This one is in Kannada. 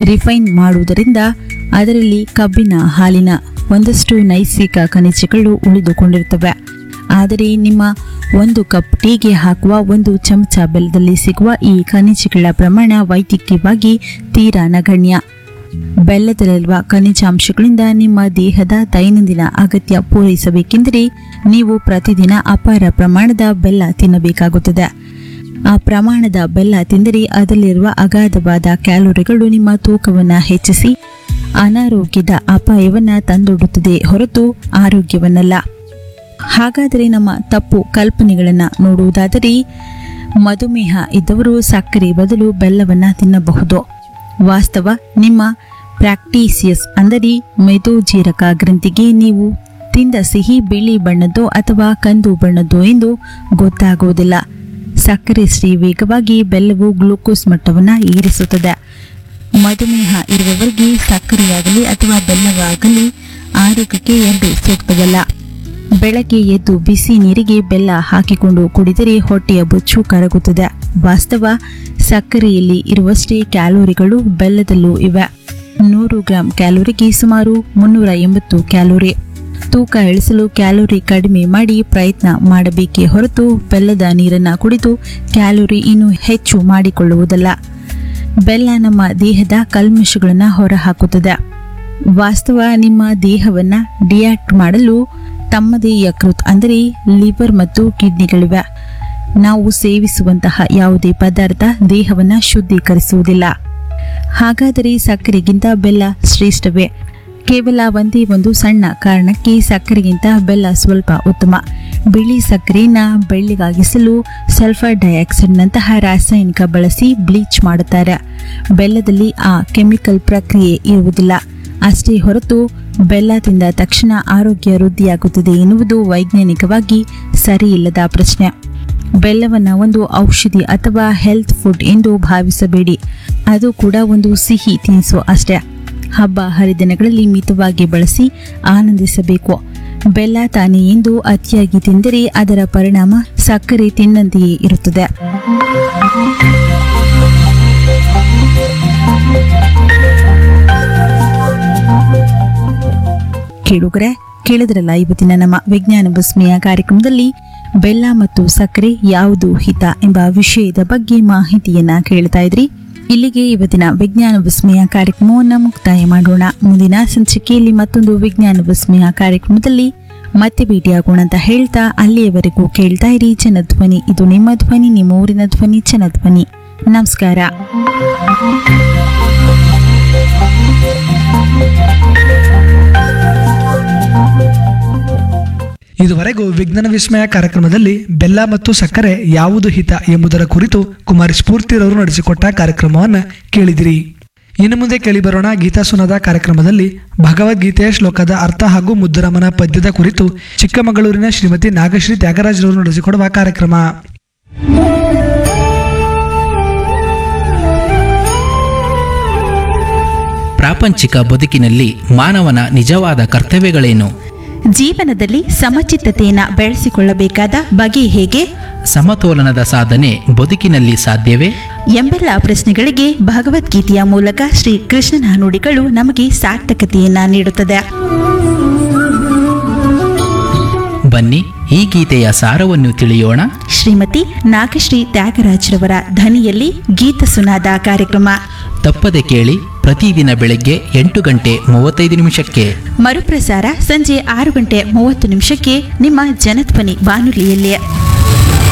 ರಿಫೈನ್ ಮಾಡುವುದರಿಂದ ಅದರಲ್ಲಿ ಕಬ್ಬಿನ ಹಾಲಿನ ಒಂದಷ್ಟು ನೈಸರ್ಗಿಕ ಖನಿಜಗಳು ಉಳಿದುಕೊಂಡಿರುತ್ತವೆ ಆದರೆ ನಿಮ್ಮ ಒಂದು ಕಪ್ ಟೀಗೆ ಹಾಕುವ ಒಂದು ಚಮಚ ಬೆಲ್ಲದಲ್ಲಿ ಸಿಗುವ ಈ ಖನಿಜಗಳ ಪ್ರಮಾಣ ವೈದ್ಯಕೀಯವಾಗಿ ತೀರಾ ನಗಣ್ಯ ಬೆಲ್ಲದಲ್ಲಿರುವ ಖನಿಜಾಂಶಗಳಿಂದ ನಿಮ್ಮ ದೇಹದ ದೈನಂದಿನ ಅಗತ್ಯ ಪೂರೈಸಬೇಕೆಂದರೆ ನೀವು ಪ್ರತಿದಿನ ಅಪಾರ ಪ್ರಮಾಣದ ಬೆಲ್ಲ ತಿನ್ನಬೇಕಾಗುತ್ತದೆ ಆ ಪ್ರಮಾಣದ ಬೆಲ್ಲ ತಿಂದರೆ ಅದರಲ್ಲಿರುವ ಅಗಾಧವಾದ ಕ್ಯಾಲೋರಿಗಳು ನಿಮ್ಮ ತೂಕವನ್ನು ಹೆಚ್ಚಿಸಿ ಅನಾರೋಗ್ಯದ ಅಪಾಯವನ್ನು ತಂದೊಡ್ಡುತ್ತದೆ ಹೊರತು ಆರೋಗ್ಯವನ್ನಲ್ಲ ಹಾಗಾದರೆ ನಮ್ಮ ತಪ್ಪು ಕಲ್ಪನೆಗಳನ್ನು ನೋಡುವುದಾದರೆ ಮಧುಮೇಹ ಇದ್ದವರು ಸಕ್ಕರೆ ಬದಲು ಬೆಲ್ಲವನ್ನು ತಿನ್ನಬಹುದು ವಾಸ್ತವ ನಿಮ್ಮ ಪ್ರಾಕ್ಟೀಸಿಯಸ್ ಅಂದರೆ ಮೆದೋಜೀರಕ ಗ್ರಂಥಿಗೆ ನೀವು ತಿಂದ ಸಿಹಿ ಬಿಳಿ ಬಣ್ಣದ್ದೋ ಅಥವಾ ಕಂದು ಬಣ್ಣದ್ದೋ ಎಂದು ಗೊತ್ತಾಗುವುದಿಲ್ಲ ಸಕ್ಕರೆ ಶ್ರೀ ವೇಗವಾಗಿ ಬೆಲ್ಲವು ಗ್ಲೂಕೋಸ್ ಮಟ್ಟವನ್ನು ಏರಿಸುತ್ತದೆ ಮಧುಮೇಹ ಇರುವವರಿಗೆ ಸಕ್ಕರೆಯಾಗಲಿ ಅಥವಾ ಬೆಲ್ಲವಾಗಲಿ ಆರೋಗ್ಯಕ್ಕೆ ಎರಡು ಸೂಕ್ತವಲ್ಲ ಬೆಳಗ್ಗೆ ಎದ್ದು ಬಿಸಿ ನೀರಿಗೆ ಬೆಲ್ಲ ಹಾಕಿಕೊಂಡು ಕುಡಿದರೆ ಹೊಟ್ಟೆಯ ಬೊಚ್ಚು ಕರಗುತ್ತದೆ ವಾಸ್ತವ ಸಕ್ಕರೆಯಲ್ಲಿ ಇರುವಷ್ಟೇ ಕ್ಯಾಲೋರಿಗಳು ಬೆಲ್ಲದಲ್ಲೂ ಇವೆ ನೂರು ಗ್ರಾಂ ಕ್ಯಾಲೋರಿಗೆ ಸುಮಾರು ಮುನ್ನೂರ ಎಂಬತ್ತು ಕ್ಯಾಲೋರಿ ತೂಕ ಇಳಿಸಲು ಕ್ಯಾಲೋರಿ ಕಡಿಮೆ ಮಾಡಿ ಪ್ರಯತ್ನ ಮಾಡಬೇಕೇ ಹೊರತು ಬೆಲ್ಲದ ನೀರನ್ನು ಕುಡಿದು ಕ್ಯಾಲೋರಿ ಇನ್ನೂ ಹೆಚ್ಚು ಮಾಡಿಕೊಳ್ಳುವುದಲ್ಲ ಬೆಲ್ಲ ನಮ್ಮ ದೇಹದ ಕಲ್ಮಶಗಳನ್ನು ಹೊರಹಾಕುತ್ತದೆ ವಾಸ್ತವ ನಿಮ್ಮ ದೇಹವನ್ನ ಡಿಯಾಕ್ಟ್ ಮಾಡಲು ತಮ್ಮದೇ ಯಕೃತ್ ಅಂದರೆ ಲಿವರ್ ಮತ್ತು ಕಿಡ್ನಿಗಳಿವೆ ನಾವು ಸೇವಿಸುವಂತಹ ಯಾವುದೇ ಪದಾರ್ಥ ದೇಹವನ್ನ ಶುದ್ಧೀಕರಿಸುವುದಿಲ್ಲ ಹಾಗಾದರೆ ಸಕ್ಕರೆಗಿಂತ ಬೆಲ್ಲ ಶ್ರೇಷ್ಠವೇ ಕೇವಲ ಒಂದೇ ಒಂದು ಸಣ್ಣ ಕಾರಣಕ್ಕೆ ಸಕ್ಕರೆಗಿಂತ ಬೆಲ್ಲ ಸ್ವಲ್ಪ ಉತ್ತಮ ಬಿಳಿ ಸಕ್ಕರೆಯನ್ನ ಬೆಳ್ಳಿಗಾಗಿಸಲು ಸಲ್ಫರ್ ಡೈಆಕ್ಸೈಡ್ನಂತಹ ರಾಸಾಯನಿಕ ಬಳಸಿ ಬ್ಲೀಚ್ ಮಾಡುತ್ತಾರೆ ಬೆಲ್ಲದಲ್ಲಿ ಆ ಕೆಮಿಕಲ್ ಪ್ರಕ್ರಿಯೆ ಇರುವುದಿಲ್ಲ ಅಷ್ಟೇ ಹೊರತು ಬೆಲ್ಲ ತಿಂದ ತಕ್ಷಣ ಆರೋಗ್ಯ ವೃದ್ಧಿಯಾಗುತ್ತದೆ ಎನ್ನುವುದು ವೈಜ್ಞಾನಿಕವಾಗಿ ಸರಿಯಿಲ್ಲದ ಪ್ರಶ್ನೆ ಬೆಲ್ಲವನ್ನು ಒಂದು ಔಷಧಿ ಅಥವಾ ಹೆಲ್ತ್ ಫುಡ್ ಎಂದು ಭಾವಿಸಬೇಡಿ ಅದು ಕೂಡ ಒಂದು ಸಿಹಿ ತಿನಿಸು ಅಷ್ಟೇ ಹಬ್ಬ ಹರಿದಿನಗಳಲ್ಲಿ ಮಿತವಾಗಿ ಬಳಸಿ ಆನಂದಿಸಬೇಕು ಬೆಲ್ಲ ತಾನೇ ಎಂದು ಅತಿಯಾಗಿ ತಿಂದರೆ ಅದರ ಪರಿಣಾಮ ಸಕ್ಕರೆ ತಿನ್ನಂತೆಯೇ ಇರುತ್ತದೆ ಕೇಳುಗರೆ ಕೇಳಿದ್ರಲ್ಲ ಇವತ್ತಿನ ನಮ್ಮ ವಿಜ್ಞಾನ ವಿಸ್ಮಯ ಕಾರ್ಯಕ್ರಮದಲ್ಲಿ ಬೆಲ್ಲ ಮತ್ತು ಸಕ್ಕರೆ ಯಾವುದು ಹಿತ ಎಂಬ ವಿಷಯದ ಬಗ್ಗೆ ಮಾಹಿತಿಯನ್ನ ಕೇಳ್ತಾ ಇದ್ರಿ ಇಲ್ಲಿಗೆ ಇವತ್ತಿನ ವಿಜ್ಞಾನ ವಿಸ್ಮಯ ಕಾರ್ಯಕ್ರಮವನ್ನು ಮುಕ್ತಾಯ ಮಾಡೋಣ ಮುಂದಿನ ಸಂಚಿಕೆಯಲ್ಲಿ ಮತ್ತೊಂದು ವಿಜ್ಞಾನ ವಿಸ್ಮಯ ಕಾರ್ಯಕ್ರಮದಲ್ಲಿ ಮತ್ತೆ ಭೇಟಿಯಾಗೋಣ ಅಂತ ಹೇಳ್ತಾ ಅಲ್ಲಿಯವರೆಗೂ ಕೇಳ್ತಾ ಇರಿ ಜನಧ್ವನಿ ಇದು ನಿಮ್ಮ ಧ್ವನಿ ನಿಮ್ಮ ಊರಿನ ಧ್ವನಿ ಜನಧ್ವನಿ ನಮಸ್ಕಾರ ಇದುವರೆಗೂ ವಿಜ್ಞಾನ ವಿಸ್ಮಯ ಕಾರ್ಯಕ್ರಮದಲ್ಲಿ ಬೆಲ್ಲ ಮತ್ತು ಸಕ್ಕರೆ ಯಾವುದು ಹಿತ ಎಂಬುದರ ಕುರಿತು ಕುಮಾರಿ ಸ್ಫೂರ್ತಿರವರು ನಡೆಸಿಕೊಟ್ಟ ಕಾರ್ಯಕ್ರಮವನ್ನು ಕೇಳಿದಿರಿ ಇನ್ನು ಮುಂದೆ ಕೇಳಿಬರೋಣ ಗೀತಾ ಸುನದ ಕಾರ್ಯಕ್ರಮದಲ್ಲಿ ಭಗವದ್ಗೀತೆಯ ಶ್ಲೋಕದ ಅರ್ಥ ಹಾಗೂ ಮುದ್ದುರಮನ ಪದ್ಯದ ಕುರಿತು ಚಿಕ್ಕಮಗಳೂರಿನ ಶ್ರೀಮತಿ ನಾಗಶ್ರೀ ತ್ಯಾಗರಾಜರವರು ನಡೆಸಿಕೊಡುವ ಕಾರ್ಯಕ್ರಮ ಪ್ರಾಪಂಚಿಕ ಬದುಕಿನಲ್ಲಿ ಮಾನವನ ನಿಜವಾದ ಕರ್ತವ್ಯಗಳೇನು ಜೀವನದಲ್ಲಿ ಸಮಚಿತ್ತತೆಯನ್ನು ಬೆಳೆಸಿಕೊಳ್ಳಬೇಕಾದ ಬಗೆ ಹೇಗೆ ಸಮತೋಲನದ ಸಾಧನೆ ಬದುಕಿನಲ್ಲಿ ಸಾಧ್ಯವೇ ಎಂಬೆಲ್ಲ ಪ್ರಶ್ನೆಗಳಿಗೆ ಭಗವದ್ಗೀತೆಯ ಮೂಲಕ ಶ್ರೀ ಕೃಷ್ಣನ ನುಡಿಗಳು ನಮಗೆ ಸಾರ್ಥಕತೆಯನ್ನ ನೀಡುತ್ತದೆ ಬನ್ನಿ ಈ ಗೀತೆಯ ಸಾರವನ್ನು ತಿಳಿಯೋಣ ಶ್ರೀಮತಿ ನಾಗಶ್ರೀ ತ್ಯಾಗರಾಜ್ರವರ ಧ್ವನಿಯಲ್ಲಿ ಗೀತ ಸುನಾದ ಕಾರ್ಯಕ್ರಮ ತಪ್ಪದೆ ಕೇಳಿ ಪ್ರತಿದಿನ ಬೆಳಗ್ಗೆ ಎಂಟು ಗಂಟೆ ಮೂವತ್ತೈದು ನಿಮಿಷಕ್ಕೆ ಮರುಪ್ರಸಾರ ಸಂಜೆ ಆರು ಗಂಟೆ ಮೂವತ್ತು ನಿಮಿಷಕ್ಕೆ ನಿಮ್ಮ ಜನಧ್ವನಿ ಬಾನುಲಿಯಲ್ಲಿ